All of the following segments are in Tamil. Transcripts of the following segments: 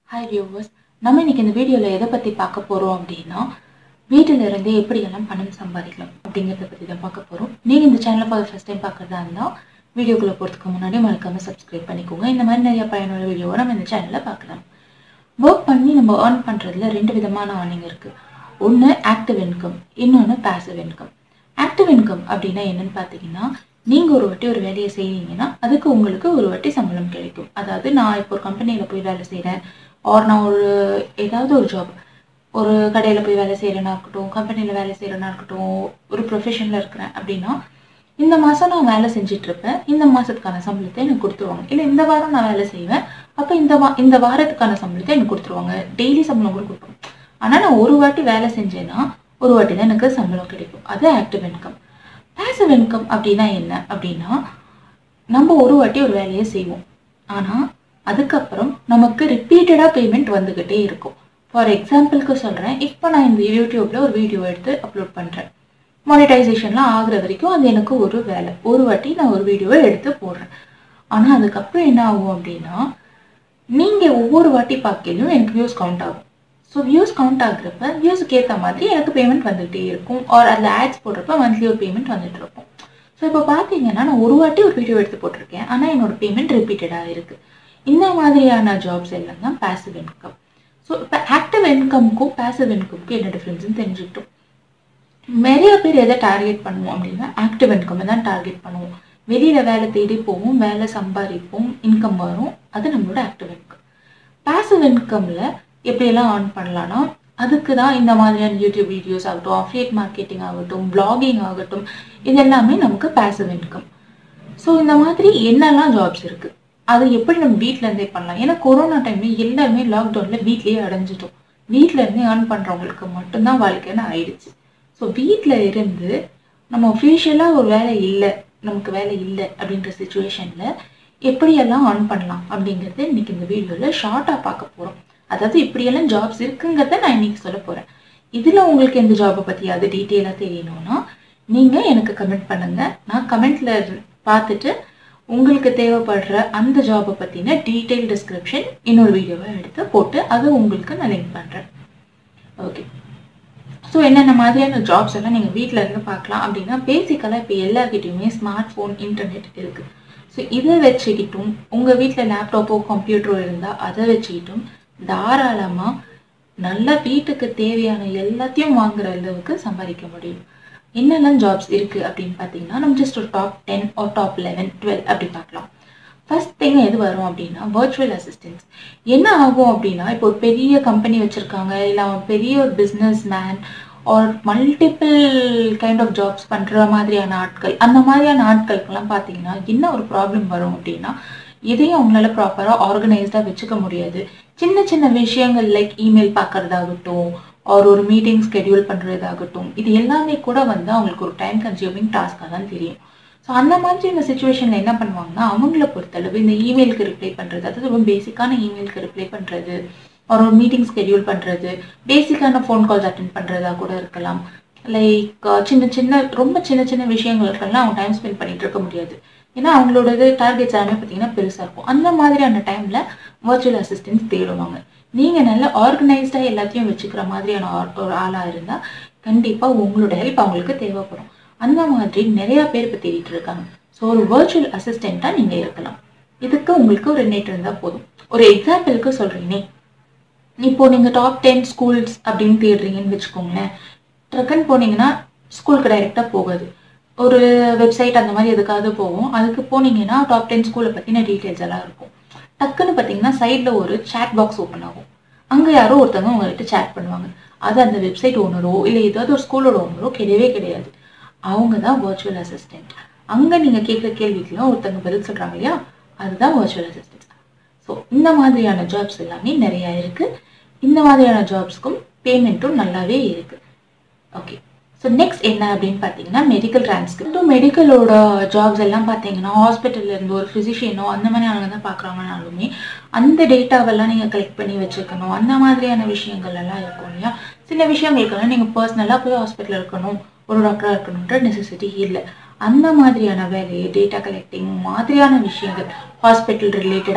ஹாய் வியூவர்ஸ் நம்ம இன்னைக்கு இந்த வீடியோவில் எதை பற்றி பார்க்க போகிறோம் அப்படின்னா வீட்டில் இருந்தே எப்படியெல்லாம் பணம் சம்பாதிக்கலாம் அப்படிங்கிறத பற்றி தான் பார்க்க போகிறோம் நீங்கள் இந்த சேனலை ஃபார் ஃபஸ்ட் டைம் பார்க்குறதா இருந்தால் வீடியோக்குள்ளே போகிறதுக்கு முன்னாடி மறக்காமல் சப்ஸ்கிரைப் பண்ணிக்கோங்க இந்த மாதிரி நிறைய பயனுள்ள வீடியோவை நம்ம இந்த சேனலில் பார்க்கலாம் ஒர்க் பண்ணி நம்ம ஏர்ன் பண்ணுறதுல ரெண்டு விதமான ஏர்னிங் இருக்குது ஒன்று ஆக்டிவ் இன்கம் இன்னொன்று பேசிவ் இன்கம் ஆக்டிவ் இன்கம் அப்படின்னா என்னன்னு பார்த்தீங்கன்னா நீங்கள் ஒரு வாட்டி ஒரு வேலையை செய்றீங்கன்னா அதுக்கு உங்களுக்கு ஒரு வாட்டி சம்பளம் கிடைக்கும் அதாவது நான் இப்போ ஒரு கம்பெனியில் போய் வேலை செய்கிறேன் ஆர் நான் ஒரு ஏதாவது ஒரு ஜாப் ஒரு கடையில் போய் வேலை செய்கிறேன்னா இருக்கட்டும் கம்பெனியில் வேலை செய்கிறேன்னா இருக்கட்டும் ஒரு ப்ரொஃபஷனில் இருக்கிறேன் அப்படின்னா இந்த மாதம் நான் வேலை செஞ்சுட்டு இருப்பேன் இந்த மாதத்துக்கான சம்பளத்தை எனக்கு கொடுத்துருவாங்க இல்லை இந்த வாரம் நான் வேலை செய்வேன் அப்போ இந்த வா இந்த வாரத்துக்கான சம்பளத்தை எனக்கு கொடுத்துருவாங்க டெய்லி சம்பளம் கூட கொடுப்பாங்க ஆனால் நான் ஒரு வாட்டி வேலை செஞ்சேன்னா ஒரு வாட்டி தான் எனக்கு சம்பளம் கிடைக்கும் அது ஆக்டிவ் இன்கம் பேசிவ் இன்கம் அப்படின்னா என்ன அப்படின்னா நம்ம ஒரு வாட்டி ஒரு வேலையை செய்வோம் ஆனால் அதுக்கப்புறம் நமக்கு ரிப்பீட்டடாக பேமெண்ட் வந்துக்கிட்டே இருக்கும் ஃபார் எக்ஸாம்பிளுக்கு சொல்கிறேன் இப்போ நான் இந்த யூடியூப்பில் ஒரு வீடியோ எடுத்து அப்லோட் பண்ணுறேன் மானிட்டைசேஷன்லாம் ஆகுற வரைக்கும் அது எனக்கு ஒரு வேலை ஒரு வாட்டி நான் ஒரு வீடியோவை எடுத்து போடுறேன் ஆனால் அதுக்கப்புறம் என்ன ஆகும் அப்படின்னா நீங்கள் ஒவ்வொரு வாட்டி பார்க்கலையும் எனக்கு வியூஸ் கவுண்ட் ஆகும் ஸோ வியூஸ் கவுண்ட் ஆகுறப்ப வியூஸுக்கு ஏற்ற மாதிரி எனக்கு பேமெண்ட் வந்துகிட்டே இருக்கும் ஆர் அதில் ஆட்ஸ் போடுறப்ப மந்த்லி ஒரு பேமெண்ட் வந்துட்டு இருக்கும் ஸோ இப்போ பார்த்தீங்கன்னா நான் ஒரு வாட்டி ஒரு வீடியோ எடுத்து போட்டிருக்கேன் ஆனால் என்னோட பேமெண்ட் ரிப்பீட்டடாக இருக்குது இந்த மாதிரியான ஜாப்ஸ் எல்லாம் தான் பேசிவ் இன்கம் ஸோ இப்போ ஆக்டிவ் இன்கம்க்கும் பேசிவ் இன்கம்க்கும் என்ன டிஃப்ரென்ஸ்னு தெரிஞ்சுக்கிட்டோம் நிறைய பேர் எதை டார்கெட் பண்ணுவோம் அப்படின்னா ஆக்டிவ் இன்கம் தான் டார்கெட் பண்ணுவோம் வெளியில வேலை தேடி போவோம் வேலை சம்பாதிப்போம் இன்கம் வரும் அது நம்மளோட ஆக்டிவ் இன்கம் பேசிவ் இன்கம்ல எப்படியெல்லாம் ஏர்ன் பண்ணலாம்னா அதுக்கு தான் இந்த மாதிரியான யூடியூப் வீடியோஸ் ஆகட்டும் அஃபிலியேட் மார்க்கெட்டிங் ஆகட்டும் பிளாகிங் ஆகட்டும் இது எல்லாமே நமக்கு பேசிவ் இன்கம் ஸோ இந்த மாதிரி என்னெல்லாம் ஜாப்ஸ் இருக்கு அதை எப்படி நம்ம வீட்ல இருந்தே பண்ணலாம் ஏன்னா கொரோனா டைம்ல எல்லாருமே லாக்டவுன்ல வீட்லயே அடைஞ்சிட்டோம் வீட்ல இருந்தே ஏர்ன் பண்றவங்களுக்கு மட்டும்தான் வாழ்க்கைன்னு ஆயிடுச்சு ஸோ வீட்டில் இருந்து நம்ம ஒஃபிஷியலாக ஒரு வேலை இல்லை நமக்கு வேலை இல்லை அப்படின்ற சுச்சுவேஷனில் எப்படியெல்லாம் ஏர்ன் பண்ணலாம் அப்படிங்கிறது இன்னைக்கு இந்த வீடியோவில் ஷார்ட்டாக பார்க்க போகிறோம் அதாவது இப்படியெல்லாம் ஜாப்ஸ் இருக்குங்கிறத நான் இன்னைக்கு சொல்ல போகிறேன் இதில் உங்களுக்கு எந்த ஜாபை பற்றி அது டீட்டெயிலாக தெரியணும்னா நீங்கள் எனக்கு கமெண்ட் பண்ணுங்கள் நான் கமெண்ட்டில் பார்த்துட்டு உங்களுக்கு தேவைப்படுற அந்த ஜாபை பற்றின டீட்டெயில் டிஸ்கிரிப்ஷன் இன்னொரு வீடியோவை எடுத்து போட்டு அதை உங்களுக்கு நான் லிங்க் பண்ணுறேன் ஓகே ஸோ என்னென்ன மாதிரியான ஜாப்ஸ் எல்லாம் நீங்கள் வீட்டில் இருந்து பார்க்கலாம் அப்படின்னா பேசிக்கலாக இப்போ எல்லார்கிட்டையுமே ஸ்மார்ட் ஃபோன் இன்டர்நெட் இருக்குது ஸோ இதை வச்சுக்கிட்டும் உங்கள் வீட்டில் லேப்டாப்போ கம்ப்யூட்டரோ இருந்தால் அதை வச்சுக்கிட்டும் தாராளமாக நல்லா வீட்டுக்கு தேவையான எல்லாத்தையும் வாங்குற அளவுக்கு சம்பாதிக்க முடியும் என்னெல்லாம் ஜாப்ஸ் இருக்குது அப்படின்னு பார்த்தீங்கன்னா நம்ம ஜஸ்ட் ஒரு டாப் டென் ஒரு டாப் லெவன் டுவெல் அப்படி பார்க்கலாம் ஃபர்ஸ்ட் திங் எது வரும் அப்படின்னா வர்ச்சுவல் அசிஸ்டன்ஸ் என்ன ஆகும் அப்படின்னா இப்போ ஒரு பெரிய கம்பெனி வச்சுருக்காங்க இல்லை அவன் பெரிய ஒரு business man or multiple kind of jobs பண்ணுற மாதிரியான ஆட்கள் அந்த மாதிரியான ஆட்களுக்கெல்லாம் பார்த்தீங்கன்னா என்ன ஒரு ப்ராப்ளம் வரும் அப்படின்னா இதையும் அவங்களால ப்ராப்பராக ஆர்கனைஸ்டாக வச்சுக்க முடியாது சின்ன சின்ன விஷயங்கள் லைக் இமெயில் பார்க்கறதாகட்டும் ஆர் ஒரு மீட்டிங் ஸ்கெடியூல் பண்ணுறதாகட்டும் இது எல்லாமே கூட வந்து அவங்களுக்கு ஒரு டைம் கன்சியூமிங் டாஸ்க்காக தான் தெரியும் ஸோ அந்த மாதிரி இந்த சுச்சுவேஷனில் என்ன பண்ணுவாங்கன்னா அவங்கள பொறுத்தளவு இந்த இமெயிலுக்கு ரிப்ளை பண்ணுறது அதாவது ரொம்ப பேசிக்கான இமெயிலுக்கு ரிப்ளை பண்ணுறது ஒரு ஒரு மீட்டிங் ஸ்கெடியூல் பண்ணுறது பேசிக்கான ஃபோன் கால்ஸ் அட்டன் பண்ணுறதா கூட இருக்கலாம் லைக் சின்ன சின்ன ரொம்ப சின்ன சின்ன விஷயங்களுக்கெல்லாம் அவங்க டைம் ஸ்பெண்ட் பண்ணிட்டு இருக்க முடியாது ஏன்னா அவங்களோட டார்கெட்ஸ் எல்லாமே பார்த்தீங்கன்னா பெருசாக இருக்கும் அந்த மாதிரியான டைமில் வர்ச்சுவல் அசிஸ்டன்ஸ் தேடுவாங்க நீங்கள் நல்ல ஆர்கனைஸ்டாக எல்லாத்தையும் வச்சுக்கிற மாதிரியான ஒரு ஆளாக இருந்தால் கண்டிப்பாக உங்களோட ஹெல்ப் அவங்களுக்கு தேவைப்படும் அந்த மாதிரி நிறைய பேர் இப்போ தேடிட்டு இருக்காங்க ஸோ ஒரு வர்ச்சுவல் அசிஸ்டண்ட்டாக நீங்கள் இருக்கலாம் இதுக்கு உங்களுக்கு ஒரு நெட் இருந்தால் போதும் ஒரு எக்ஸாம்பிளுக்கு சொல்கிறீனே இப்போ நீங்கள் டாப் டென் ஸ்கூல்ஸ் அப்படின்னு தேடுறீங்கன்னு வச்சுக்கோங்களேன் ட்ரக்குன்னு போனீங்கன்னா ஸ்கூலுக்கு டைரெக்டாக போகாது ஒரு வெப்சைட் அந்த மாதிரி எதுக்காவது போகும் அதுக்கு போனீங்கன்னா டாப் டென் ஸ்கூலை பற்றின டீட்டெயில்ஸ் எல்லாம் இருக்கும் டக்குன்னு பார்த்தீங்கன்னா சைடில் ஒரு சேட் பாக்ஸ் ஓப்பன் ஆகும் அங்கே யாரோ ஒருத்தவங்க உங்கள்கிட்ட சேட் பண்ணுவாங்க அது அந்த வெப்சைட் ஓனரோ இல்லை ஏதாவது ஒரு ஸ்கூலோட ஓனரோ கிடையவே கிடையாது அவங்க தான் வர்ச்சுவல் அசிஸ்டன்ட் அங்கே நீங்கள் கேட்குற கேள்விக்கெல்லாம் ஒருத்தவங்க பதில் சொல்கிறாங்க இல்லையா அதுதான் வர்ச்சுவல் அசிஸ்டன்ட் ஸோ இந்த மாதிரியான ஜாப்ஸ் எல்லாமே நிறையா இருக்குது இந்த மாதிரியான ஜாப்ஸ்க்கும் பேமெண்ட்டும் நல்லாவே இருக்குது ஓகே ஸோ நெக்ஸ்ட் என்ன அப்படின்னு பார்த்தீங்கன்னா மெடிக்கல் டிரான்ஸ்கிரிப்ட் மெடிக்கலோட ஜாப்ஸ் எல்லாம் பார்த்தீங்கன்னா ஹாஸ்பிட்டல்ல இருந்து ஒரு ஃபிசிஷியனோ அந்த மாதிரி ஆளுங்க தான் பார்க்குறாங்கனாலுமே அந்த டேட்டாவெல்லாம் நீங்கள் கலெக்ட் பண்ணி வச்சுக்கணும் அந்த மாதிரியான விஷயங்கள் எல்லாம் இருக்கும் இல்லையா சில விஷயங்களுக்கெல்லாம் நீங்கள் பர்சனலாக போய் ஹாஸ்பிட்டலில் இருக்கணும் ஒரு டாக்டராக இருக்கணுன்ற நெசசிட்டி இல்லை அந்த மாதிரியான வேலையை டேட்டா கலெக்டிங் மாதிரியான விஷயங்கள் ஹாஸ்பிட்டல் ரிலேட்டடாக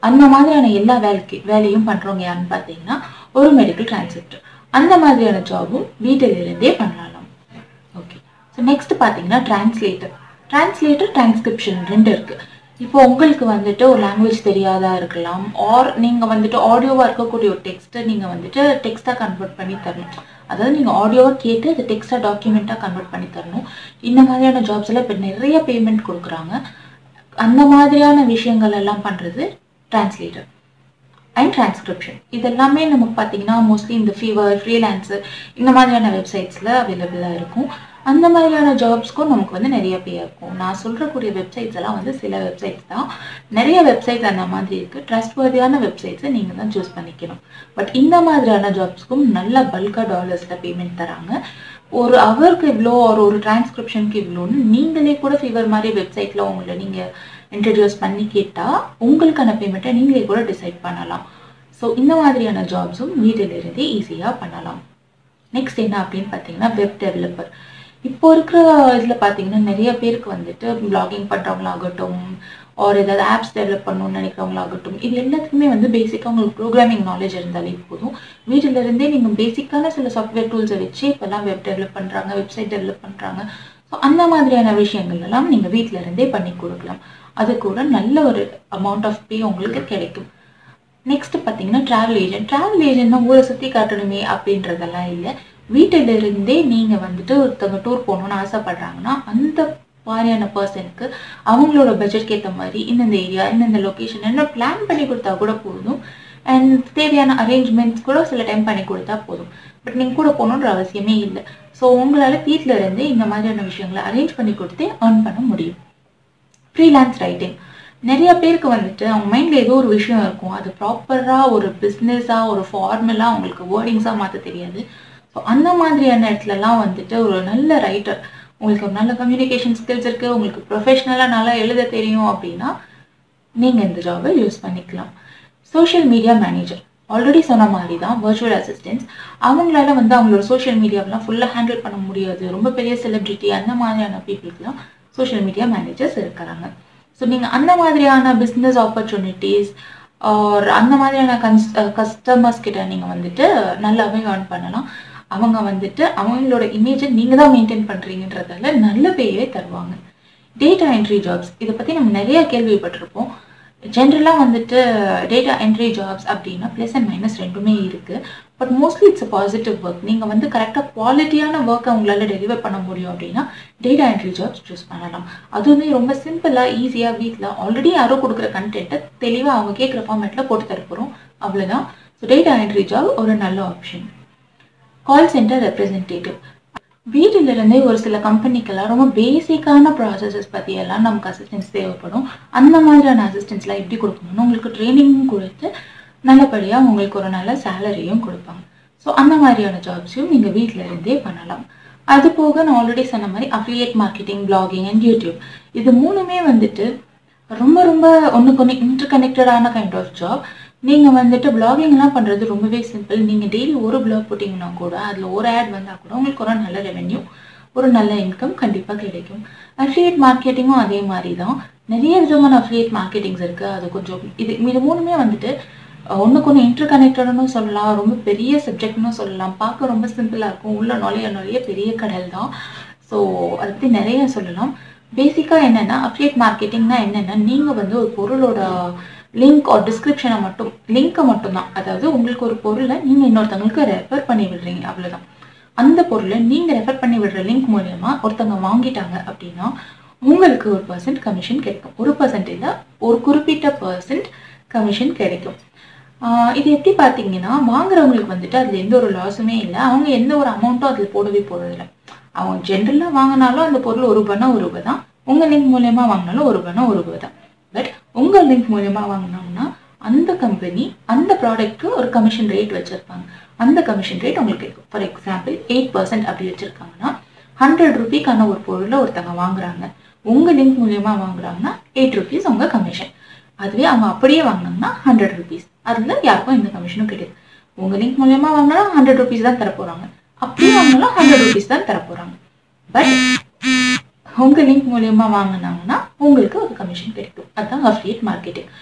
அந்த மாதிரியான எல்லா வேலைக்கு வேலையும் பண்றவங்க யாருன்னு பார்த்தீங்கன்னா ஒரு மெடிக்கல் டிரான்ஸ்கிரிப்டர் அந்த மாதிரியான ஜாபும் வீட்டில் இருந்தே பண்ணலாம் ஓகே ஸோ நெக்ஸ்ட் பார்த்தீங்கன்னா டிரான்ஸ்லேட்டர் டிரான்ஸ்லேட்டர் டிரான்ஸ்கிரிப்ஷன் ரெண்டு இருக்கு இப்போ உங்களுக்கு வந்துட்டு ஒரு லாங்குவேஜ் தெரியாதா இருக்கலாம் ஆர் நீங்கள் வந்துட்டு ஆடியோவாக இருக்கக்கூடிய ஒரு டெக்ஸ்ட்டை நீங்கள் வந்துட்டு டெக்ஸ்ட்டாக கன்வெர்ட் பண்ணி தரணும் அதாவது நீங்கள் ஆடியோவாக கேட்டு அதை டெக்ஸ்ட்டாக டாக்குமெண்ட்டாக கன்வெர்ட் பண்ணி தரணும் இந்த மாதிரியான ஜாப்ஸ் எல்லாம் இப்போ நிறைய பேமெண்ட் கொடுக்குறாங்க அந்த மாதிரியான விஷயங்கள் எல்லாம் பண்ணுறது டிரான்ஸ்லேட்டர் அண்ட் டிரான்ஸ்கிரிப்ஷன் இது எல்லாமே நமக்கு பார்த்தீங்கன்னா மோஸ்ட்லி இந்த ஃபீவர் ஃப்ரீலான்சர் இந்த மாதிரியான வெப்சைட்ஸில் அவைலபிளாக இருக்கும் அந்த மாதிரியான ஜாப்ஸ்க்கும் நமக்கு வந்து நிறைய பே இருக்கும் நான் சொல்கிறக்கூடிய வெப்சைட்ஸ் எல்லாம் வந்து சில வெப்சைட்ஸ் தான் நிறைய வெப்சைட்ஸ் அந்த மாதிரி இருக்குது ட்ரஸ்ட்வர்தியான வெப்சைட்ஸை நீங்கள் தான் சூஸ் பண்ணிக்கணும் பட் இந்த மாதிரியான ஜாப்ஸ்க்கும் நல்ல பல்காக டாலர்ஸில் பேமெண்ட் தராங்க ஒரு அவருக்கு இவ்வளோ ஒரு ஒரு டிரான்ஸ்கிரிப்ஷனுக்கு இவ்வளோன்னு நீங்களே கூட ஃபீவர் மாதிரி வெப்சைட்டில் உங்களை நீங்கள் இன்ட்ரடியூஸ் பண்ணி கேட்டால் உங்களுக்கான பேமெண்ட்டை நீங்களே கூட டிசைட் பண்ணலாம் ஸோ இந்த மாதிரியான ஜாப்ஸும் வீட்டிலிருந்தே ஈஸியாக பண்ணலாம் நெக்ஸ்ட் என்ன அப்படின்னு பார்த்தீங்கன்னா வெப் டெவலப்பர் இப்போ இருக்கிற இதில் பார்த்தீங்கன்னா நிறைய பேருக்கு வந்துட்டு பிளாகிங் பண்ணுறவங்களாகட்டும் ஒரு ஏதாவது ஆப்ஸ் டெவலப் பண்ணணும்னு நினைக்கிறவங்களாகட்டும் இது எல்லாத்துக்குமே வந்து பேசிக்காக உங்களுக்கு ப்ரோக்ராமிங் நாலேஜ் இருந்தாலே போதும் வீட்டில இருந்தே நீங்கள் பேசிக்கான சில சாஃப்ட்வேர் டூல்ஸை வச்சு இப்போல்லாம் வெப் டெவலப் பண்ணுறாங்க வெப்சைட் டெவலப் பண்ணுறாங்க ஸோ அந்த மாதிரியான விஷயங்கள் எல்லாம் நீங்கள் வீட்டில இருந்தே பண்ணி கொடுக்கலாம் அது கூட நல்ல ஒரு அமௌண்ட் ஆஃப் பே உங்களுக்கு கிடைக்கும் நெக்ஸ்ட் பார்த்தீங்கன்னா ட்ராவல் ஏஜென்ட் ட்ராவல் ஏஜென்ட்னா ஊரை சுற்றி காட்டணுமே அப்படின்றதெல்லாம் இல்லை வீட்டில இருந்தே நீங்கள் வந்துட்டு ஒருத்தவங்க டூர் போகணும்னு ஆசைப்படுறாங்கன்னா அந்த மாதிரியான பர்சனுக்கு அவங்களோட பட்ஜெட்க்கு ஏற்ற மாதிரி இந்தந்த ஏரியா இந்தந்த லொக்கேஷன் என்ன பிளான் பண்ணி கொடுத்தா கூட போதும் அண்ட் தேவையான அரேஞ்ச்மெண்ட்ஸ் கூட சில டைம் பண்ணி கொடுத்தா போதும் பட் நீங்கள் கூட போகணுன்ற அவசியமே இல்லை ஸோ உங்களால் வீட்டில் இருந்தே இந்த மாதிரியான விஷயங்களை அரேஞ்ச் பண்ணி கொடுத்து earn பண்ண முடியும் ஃப்ரீலான்ஸ் ரைட்டிங் நிறைய பேருக்கு வந்துட்டு அவங்க மைண்டில் ஏதோ ஒரு விஷயம் இருக்கும் அது ப்ராப்பராக ஒரு பிஸ்னஸாக ஒரு ஃபார்முலா அவங்களுக்கு வேர்டிங்ஸாக மாற்ற தெரியாது ஸோ அந்த மாதிரியான இடத்துலலாம் வந்துட்டு ஒரு நல்ல ரைட்டர் உங்களுக்கு ஒரு நல்ல கம்யூனிகேஷன் ஸ்கில்ஸ் இருக்குது உங்களுக்கு ப்ரொஃபஷ்னலாக நல்லா எழுத தெரியும் அப்படின்னா நீங்கள் இந்த ஜாபை யூஸ் பண்ணிக்கலாம் சோஷியல் மீடியா மேனேஜர் ஆல்ரெடி சொன்ன மாதிரி தான் வர்ச்சுவல் அசிஸ்டன்ஸ் அவங்களால வந்து அவங்களோட சோஷியல் மீடியாவெலாம் ஃபுல்லாக ஹேண்டில் பண்ண முடியாது ரொம்ப பெரிய செலிப்ரிட்டி அந்த மாதிரியான பீப்புளுக்குலாம் சோஷியல் மீடியா மேனேஜர்ஸ் இருக்கிறாங்க ஸோ நீங்கள் அந்த மாதிரியான பிஸ்னஸ் ஆப்பர்ச்சுனிட்டிஸ் ஆர் அந்த மாதிரியான கன்ஸ் கஸ்டமர்ஸ் கிட்ட நீங்கள் வந்துட்டு நல்லாவே ஏர்ன் பண்ணலாம் அவங்க வந்துட்டு அவங்களோட இமேஜை நீங்கள் தான் மெயின்டைன் பண்ணுறீங்கன்றதால நல்ல பேயே தருவாங்க டேட்டா என்ட்ரி ஜாப்ஸ் இதை பற்றி நம்ம நிறைய கேள்விப்பட்டிருப்போம் ஜென்ரலாக வந்துட்டு டேட்டா என்ட்ரி ஜாப்ஸ் அப்படின்னா ப்ளஸ் அண்ட் மைனஸ் ரெண்டுமே இருக்குது but mostly it's positive work நீங்கள் வந்து கரெக்டாக குவாலிட்டியான ஒர்க்கை உங்களால் டெலிவர் பண்ண முடியும் அப்படின்னா டேட்டா என்ட்ரி ஜாப்ஸ் சூஸ் பண்ணலாம் அதுவுமே ரொம்ப சிம்பிளாக ஈஸியாக வீட்டில் ஆல்ரெடி யாரோ கொடுக்குற கண்டென்ட்டை தெளிவாக அவங்க கேட்குற ஃபார்மேட்டில் போட்டு தரப்போகிறோம் அவ்வளோதான் ஸோ டேட்டா என்ட்ரி ஜாப் ஒரு நல்ல ஆப்ஷன் கால் சென்டர் ரெப்ரசன்டேட்டிவ் வீட்டில இருந்தே ஒரு சில கம்பெனிக்கெல்லாம் ரொம்ப பேசிக்கான ப்ராசஸஸ் பற்றி எல்லாம் நமக்கு அசிஸ்டன்ஸ் தேவைப்படும் அந்த மாதிரியான அசிஸ்டன்ஸ்லாம் எப்படி கொடுக்கணும்னு உங்களுக்கு ட்ரைனிங்கும் கொடுத்து நல்லபடியாக உங்களுக்கு ஒரு நல்ல சேலரியும் கொடுப்பாங்க ஸோ அந்த மாதிரியான ஜாப்ஸையும் நீங்கள் வீட்டில் இருந்தே பண்ணலாம் அது போக நான் ஆல்ரெடி சொன்ன மாதிரி affiliate marketing blogging and YouTube இது மூணுமே வந்துட்டு ரொம்ப ரொம்ப ஒன்றுக்கு ஒன்று இன்டர் கனெக்டடான கைண்ட் ஆஃப் ஜாப் நீங்கள் வந்துட்டு பிளாகிங்லாம் பண்ணுறது ரொம்பவே சிம்பிள் நீங்கள் டெய்லி ஒரு பிளாக் போட்டிங்கன்னா கூட அதில் ஒரு ஆட் வந்தால் கூட உங்களுக்கு ஒரு நல்ல ரெவென்யூ ஒரு நல்ல இன்கம் கண்டிப்பாக கிடைக்கும் அஃபிலியேட் மார்க்கெட்டிங்கும் அதே மாதிரி தான் நிறைய விதமான அஃபிலியேட் மார்க்கெட்டிங்ஸ் இருக்குது அது கொஞ்சம் இது இது மூணுமே வந்துட்டு ஒன்றுக்கு ஒன்று இன்டர் கனெக்டட்னு சொல்லலாம் ரொம்ப பெரிய சப்ஜெக்ட்னு சொல்லலாம் பார்க்க ரொம்ப சிம்பிளாக இருக்கும் உள்ள நுழைய நுழைய பெரிய கடல் தான் ஸோ அதை பற்றி நிறைய சொல்லலாம் பேசிக்காக என்னென்னா அஃபிலியேட் மார்க்கெட்டிங்னா என்னென்னா நீங்கள் வந்து ஒரு பொருளோட லிங்க் ஒரு டிஸ்கிரிப்ஷனை மட்டும் லிங்க்கை மட்டும்தான் அதாவது உங்களுக்கு ஒரு பொருளை நீங்கள் இன்னொருத்தவங்களுக்கு ரெஃபர் பண்ணி விடுறீங்க அவ்வளோதான் அந்த பொருளை நீங்கள் ரெஃபர் பண்ணி விடுற லிங்க் மூலயமா ஒருத்தவங்க வாங்கிட்டாங்க அப்படின்னா உங்களுக்கு ஒரு பர்சன்ட் கமிஷன் கிடைக்கும் ஒரு பர்சன்ட் இல்லை ஒரு குறிப்பிட்ட பர்சன்ட் கமிஷன் கிடைக்கும் ஆஹ் இது எப்படி பார்த்தீங்கன்னா வாங்குறவங்களுக்கு வந்துட்டு அதில் எந்த ஒரு லாஸுமே இல்லை அவங்க எந்த ஒரு அமௌண்ட்டும் அதில் போடவே போகிறதில்ல அவங்க ஜென்ரலாக வாங்கினாலும் அந்த பொருள் ஒரு ரூபாய்னா ஒரு ரூபாய் தான் உங்கள் லிங்க் மூலயமா வாங்கினாலும் ஒரு ரூபாய்னா ஒரு ரூபாய் தான் பட் உங்கள் லிங்க் மூலயமா வாங்கினோம்னா அந்த கம்பெனி அந்த ப்ராடக்ட்க்கு ஒரு கமிஷன் ரேட் வச்சுருப்பாங்க அந்த கமிஷன் ரேட் உங்களுக்கு இருக்கும் ஃபார் எக்ஸாம்பிள் எயிட் பர்சன்ட் அப்படி வச்சுருக்காங்கன்னா ஹண்ட்ரட் ருபீக்கான ஒரு பொருளை ஒருத்தவங்க வாங்குறாங்க உங்கள் லிங்க் மூலியமா வாங்குறாங்கன்னா எயிட் ருபீஸ் உங்கள் கமிஷன் அதுவே அவங்க அப்படியே வாங்கினாங்கன்னா ஹண்ட்ரட் ருபீஸ் அதில் யாருக்கும் எந்த கமிஷனும் கிடையாது உங்கள் லிங்க் மூலியமா வாங்கினா ஹண்ட்ரட் ருபீஸ் தான் தரப்போகிறாங்க அப்படியே வாங்கினாலும் ஹண்ட்ரட் ருபீஸ் தான் தரப்போகிறாங்க பட் உங்கள் லிங்க் மூலியமா வாங்கினாங்கன்னா உங்களுக்கு ஒரு கமிஷன் கிடைக்கும் அதுதான் அஃபிலியேட் மார்க்கெட்டிங்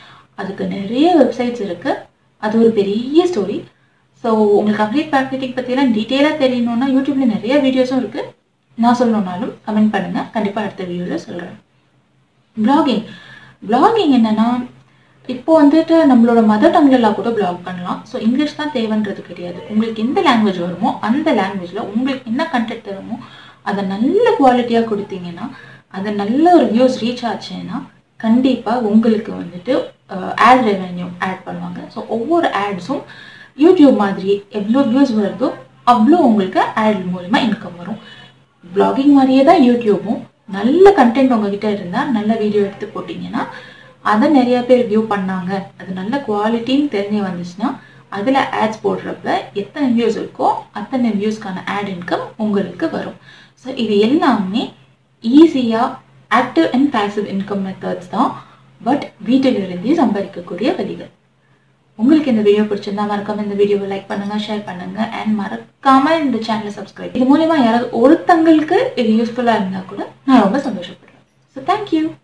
அதுக்கு நிறைய வெப்சைட்ஸ் இருக்குது அது ஒரு பெரிய ஸ்டோரி ஸோ உங்களுக்கு அஃபிலியேட் மார்க்கெட்டிங் பற்றிலாம் டீட்டெயிலாக தெரியணும்னா யூடியூப்ல நிறைய வீடியோஸும் இருக்குது நான் சொல்லணுன்னாலும் கமெண்ட் பண்ணுங்கள் கண்டிப்பாக அடுத்த வீடியோவில் சொல்கிறேன் பிளாகிங் பிளாகிங் என்னன்னா இப்போ வந்துட்டு நம்மளோட மதர் டங்லலாம் கூட பிளாக் பண்ணலாம் ஸோ இங்கிலீஷ் தான் தேவைன்றது கிடையாது உங்களுக்கு எந்த லாங்குவேஜ் வருமோ அந்த லாங்குவேஜில் உங்களுக்கு என்ன கண்டென்ட் தருமோ அதை நல்ல குவாலிட்டியாக கொடுத்தீங்கன்னா அது நல்ல ஒரு வியூஸ் ரீச் ஆச்சுன்னா கண்டிப்பாக உங்களுக்கு வந்துட்டு ஆட் ரெவென்யூ ஆட் பண்ணுவாங்க ஸோ ஒவ்வொரு ஆட்ஸும் யூடியூப் மாதிரி எவ்வளோ வியூஸ் வருதோ அவ்வளோ உங்களுக்கு ஆட் மூலிமா இன்கம் வரும் பிளாகிங் மாதிரியே தான் யூடியூபும் நல்ல கண்டென்ட் உங்ககிட்ட இருந்தால் நல்ல வீடியோ எடுத்து போட்டிங்கன்னா அதை நிறைய பேர் வியூ பண்ணாங்க அது நல்ல குவாலிட்டின்னு தெரிஞ்சு வந்துச்சுன்னா அதில் ஆட்ஸ் போடுறப்ப எத்தனை வியூஸ் இருக்கோ அத்தனை வியூஸ்க்கான ஆட் இன்கம் உங்களுக்கு வரும் ஸோ இது எல்லாமே ஈஸியாக active and passive income methods தான் பட் வீட்டிலிருந்தே சம்பாதிக்கக்கூடிய வழிகள் உங்களுக்கு இந்த வீடியோ பிடிச்சிருந்தா மறக்காம இந்த வீடியோவை லைக் பண்ணுங்க ஷேர் பண்ணுங்க அண்ட் மறக்காம இந்த சேனலை சப்ஸ்கிரைப் இது மூலயமா யாராவது ஒருத்தங்களுக்கு இது யூஸ்ஃபுல்லா இருந்தா கூட நான் ரொம்ப சந்தோஷப்படுவேன் ஸோ தேங்க்யூ